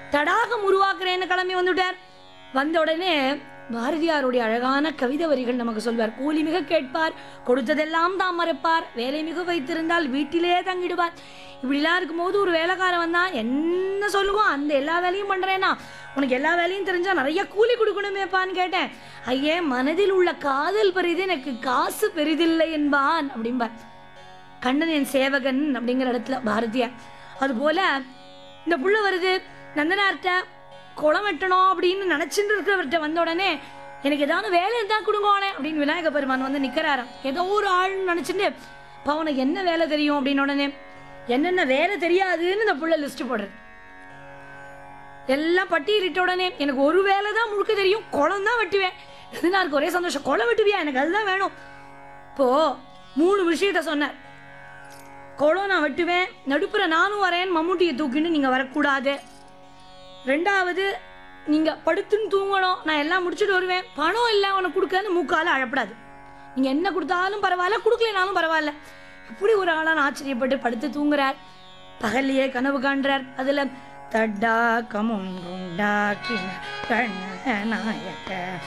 தடாகம் உருவாக்குறேன்னு கிளம்பி வந்துட்டார் வந்த உடனே பாரதியாருடைய அழகான கவிதை வரிகள் நமக்கு சொல்வார் கூலி மிக கேட்பார் கொடுத்ததெல்லாம் தாம் மறைப்பார் வேலை மிக வைத்திருந்தால் வீட்டிலே தங்கிடுவார் இப்படிலாம் இருக்கும்போது ஒரு வேலைக்காரன் வந்தா என்ன சொல்லுவோம் அந்த எல்லா வேலையும் பண்றேனா உனக்கு எல்லா வேலையும் தெரிஞ்சா நிறைய கூலி கொடுக்கணுமேப்பான்னு கேட்டேன் ஐயே மனதில் உள்ள காதல் பெரிது எனக்கு காசு பெரிதில்லை என்பான் அப்படிம்பார் கண்ணன் என் சேவகன் அப்படிங்கிற இடத்துல பாரதியார் அதுபோல இந்த புள்ள வருது நந்தனார்கிட்ட குளம் வெட்டணும் அப்படின்னு நினச்சிட்டு இருக்கிறவர்கிட்ட வந்த உடனே எனக்கு ஏதாவது வேலை இருந்தால் கொடுங்கோனே அப்படின்னு விநாயக பெருமான் வந்து நிற்கிறாராம் ஏதோ ஒரு ஆள் நினச்சிட்டு இப்போ அவனுக்கு என்ன வேலை தெரியும் அப்படின்னு உடனே என்னென்ன வேலை தெரியாதுன்னு இந்த புள்ள லிஸ்ட் போடுறது எல்லாம் பட்டியலிட்ட உடனே எனக்கு ஒரு வேலை தான் முழுக்க தெரியும் குளம் தான் வெட்டுவேன் நந்தனாருக்கு ஒரே சந்தோஷம் குளம் வெட்டுவியா எனக்கு அதுதான் வேணும் இப்போ மூணு விஷயத்த சொன்னார் குளம் நான் வெட்டுவேன் நடுப்புற நானும் வரேன் மம்முட்டியை தூக்கின்னு நீங்கள் வரக்கூடாது ரெண்டாவது நீங்கள் படுத்துன்னு தூங்கணும் நான் எல்லாம் முடிச்சுட்டு வருவேன் பணம் இல்லை உனக்கு கொடுக்கன்னு மூக்கால அழப்படாது நீங்கள் என்ன கொடுத்தாலும் பரவாயில்ல கொடுக்கலனாலும் பரவாயில்ல இப்படி ஒரு ஆளான ஆச்சரியப்பட்டு படுத்து தூங்குறார் பகல்லையே கனவு காண்றார் அதில் தட்டா கமுண்டாக்கின கண்ணநாயக்க